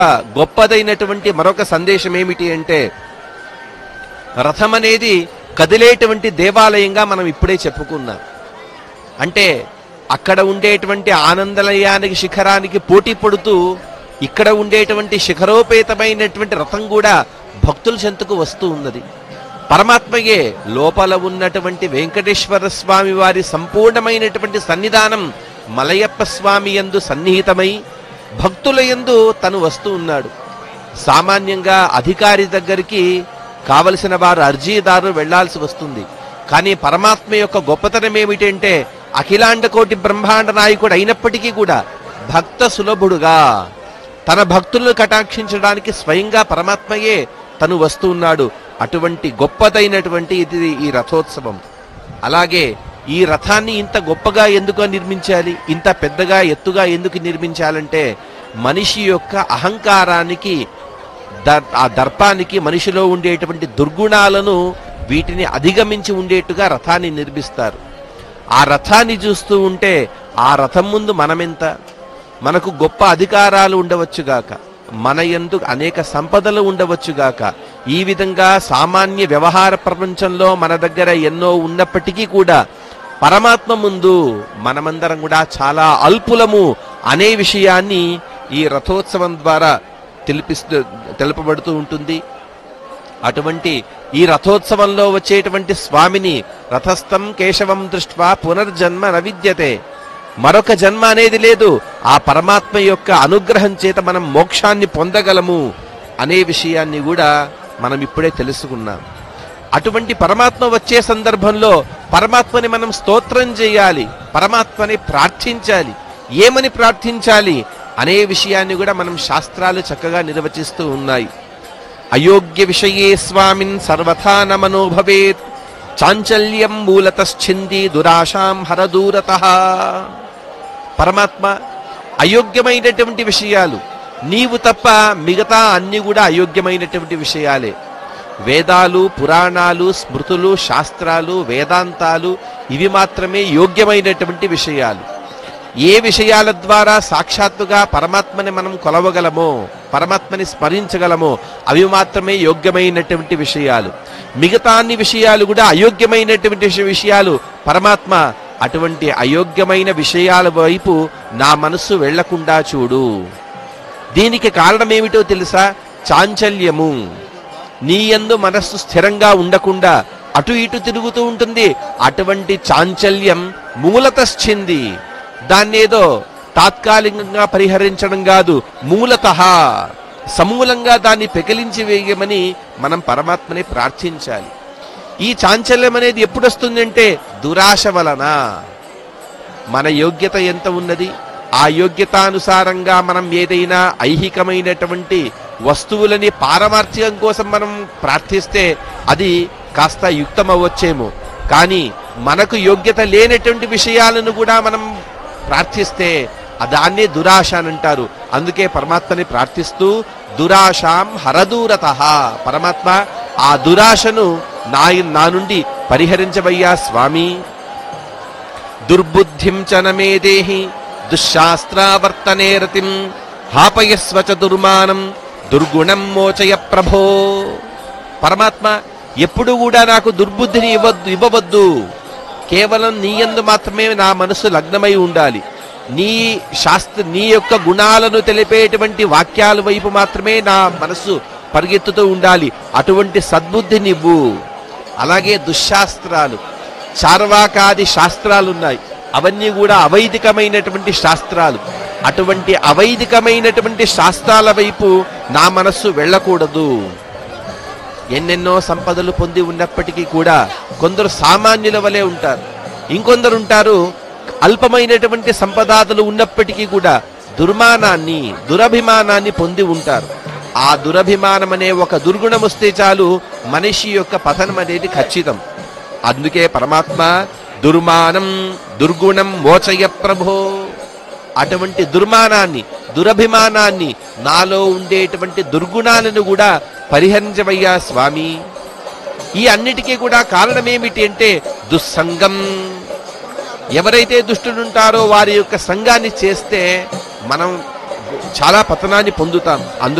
గొప్పదైనటువంటి మరొక సందేశం ఏమిటి అంటే రథం అనేది కదిలేటువంటి దేవాలయంగా మనం ఇప్పుడే చెప్పుకున్నాం అంటే అక్కడ ఉండేటువంటి ఆనందలయానికి శిఖరానికి పోటీ పడుతూ ఇక్కడ ఉండేటువంటి శిఖరోపేతమైనటువంటి రథం కూడా భక్తుల చెంతకు వస్తూ ఉన్నది పరమాత్మయే లోపల ఉన్నటువంటి వెంకటేశ్వర స్వామి వారి సంపూర్ణమైనటువంటి సన్నిధానం మలయప్ప స్వామి యందు సన్నిహితమై భక్తుల యందు తను వస్తూ ఉన్నాడు సామాన్యంగా అధికారి దగ్గరికి కావలసిన వారు అర్జీదారు వెళ్లాల్సి వస్తుంది కానీ పరమాత్మ యొక్క గొప్పతనం ఏమిటంటే అఖిలాండ కోటి బ్రహ్మాండ నాయకుడు అయినప్పటికీ కూడా భక్త సులభుడుగా తన భక్తులను కటాక్షించడానికి స్వయంగా పరమాత్మయే తను వస్తూ ఉన్నాడు అటువంటి గొప్పదైనటువంటి ఇది ఈ రథోత్సవం అలాగే ఈ రథాన్ని ఇంత గొప్పగా ఎందుకు నిర్మించాలి ఇంత పెద్దగా ఎత్తుగా ఎందుకు నిర్మించాలంటే మనిషి యొక్క అహంకారానికి దర్- ఆ దర్పానికి మనిషిలో ఉండేటువంటి దుర్గుణాలను వీటిని అధిగమించి ఉండేట్టుగా రథాన్ని నిర్మిస్తారు ఆ రథాన్ని చూస్తూ ఉంటే ఆ రథం ముందు మనమెంత మనకు గొప్ప అధికారాలు ఉండవచ్చుగాక మన యందు అనేక సంపదలు ఉండవచ్చుగాక ఈ విధంగా సామాన్య వ్యవహార ప్రపంచంలో మన దగ్గర ఎన్నో ఉన్నప్పటికీ కూడా పరమాత్మ ముందు మనమందరం కూడా చాలా అల్పులము అనే విషయాన్ని ఈ రథోత్సవం ద్వారా తెలిపిస్తూ తెలుపబడుతూ ఉంటుంది అటువంటి ఈ రథోత్సవంలో వచ్చేటువంటి స్వామిని రథస్థం కేశవం దృష్ట్వా పునర్జన్మ నవిద్యతే మరొక జన్మ అనేది లేదు ఆ పరమాత్మ యొక్క అనుగ్రహం చేత మనం మోక్షాన్ని పొందగలము అనే విషయాన్ని కూడా మనం ఇప్పుడే తెలుసుకున్నాం అటువంటి పరమాత్మ వచ్చే సందర్భంలో పరమాత్మని మనం స్తోత్రం చేయాలి పరమాత్మని ప్రార్థించాలి ఏమని ప్రార్థించాలి అనే విషయాన్ని కూడా మనం శాస్త్రాలు చక్కగా నిర్వచిస్తూ ఉన్నాయి అయోగ్య విషయే స్వామిన్ సర్వథా నమనో భవేత్ చాంచల్యం మూలతశ్చింది దురాశాం హరదూరత పరమాత్మ అయోగ్యమైనటువంటి విషయాలు నీవు తప్ప మిగతా అన్ని కూడా అయోగ్యమైనటువంటి విషయాలే వేదాలు పురాణాలు స్మృతులు శాస్త్రాలు వేదాంతాలు ఇవి మాత్రమే యోగ్యమైనటువంటి విషయాలు ఏ విషయాల ద్వారా సాక్షాత్తుగా పరమాత్మని మనం కొలవగలమో పరమాత్మని స్మరించగలమో అవి మాత్రమే యోగ్యమైనటువంటి విషయాలు మిగతా అన్ని విషయాలు కూడా అయోగ్యమైనటువంటి విష- విషయాలు పరమాత్మ అటువంటి అయోగ్యమైన విషయాల వైపు నా మనస్సు వెళ్లకుండా చూడు దీనికి కారణమేమిటో తెలుసా చాంచల్యము నీ యందు మనస్సు స్థిరంగా ఉండకుండా అటు ఇటు తిరుగుతూ ఉంటుంది అటువంటి చాంచల్యం మూలతశ్చింది దాన్నేదో తాత్కాలికంగా పరిహరించడం కాదు మూలత సమూలంగా దాన్ని పెకిలించి వేయమని మనం పరమాత్మని ప్రార్థించాలి ఈ చాంచల్యం అనేది ఎప్పుడు వస్తుందంటే దురాశ వలన మన యోగ్యత ఎంత ఉన్నది ఆ యోగ్యతానుసారంగా మనం ఏదైనా ఐహికమైనటువంటి వస్తువులని పారమార్థికం కోసం మనం ప్రార్థిస్తే అది కాస్త యుక్తమవ్వచ్చేమో కానీ మనకు యోగ్యత లేనటువంటి విషయాలను కూడా మనం ప్రార్థిస్తే ఆ దాన్నే దురాశ అని అంటారు అందుకే పరమాత్మని ప్రార్థిస్తూ దురాశాం హరదూరత పరమాత్మ ఆ దురాశను నా నా నుండి పరిహరించబయ్యా స్వామి దుర్బుద్ధిం చ నమే దేహి దుశ్శాస్త్రావర్తనే రతిం హాపయస్వ చ దుర్మానం దుర్గుణం మోచయ ప్రభో పరమాత్మ ఎప్పుడు కూడా నాకు దుర్బుద్ధిని ఇవ్వద్దు ఇవ్వవద్దు కేవలం నీ యందు మాత్రమే నా మనసు లగ్నమై ఉండాలి నీ శాస్త్ర నీ యొక్క గుణాలను తెలిపేటువంటి వాక్యాల వైపు మాత్రమే నా మనస్సు పరిగెత్తుతూ ఉండాలి అటువంటి సద్బుద్ధినివ్వు అలాగే దుశ్శాస్త్రాలు చార్వాకాది శాస్త్రాలు ఉన్నాయి అవన్నీ కూడా అవైదికమైనటువంటి శాస్త్రాలు అటువంటి అవైదికమైనటువంటి శాస్త్రాల వైపు నా మనస్సు వెళ్ళకూడదు ఎన్నెన్నో సంపదలు పొంది ఉన్నప్పటికీ కూడా కొందరు సామాన్యుల వలె ఉంటారు ఇంకొందరు ఉంటారు అల్పమైనటువంటి సంపదాదులు ఉన్నప్పటికీ కూడా దుర్మానాన్ని దురభిమానాన్ని పొంది ఉంటారు ఆ దురభిమానం అనే ఒక దుర్గుణం వస్తే చాలు మనిషి యొక్క పతనం అనేది ఖచ్చితం అందుకే పరమాత్మ దుర్మానం దుర్గుణం మోచయ ప్రభో అటువంటి దుర్మానాన్ని దురభిమానాన్ని నాలో ఉండేటువంటి దుర్గుణాలను కూడా పరిహరించవయ్యా స్వామి ఈ అన్నిటికీ కూడా కారణం ఏమిటి అంటే దుస్సంగం ఎవరైతే దుష్టులుంటారో వారి యొక్క సంఘాన్ని చేస్తే మనం చాలా పతనాన్ని పొందుతాం అందు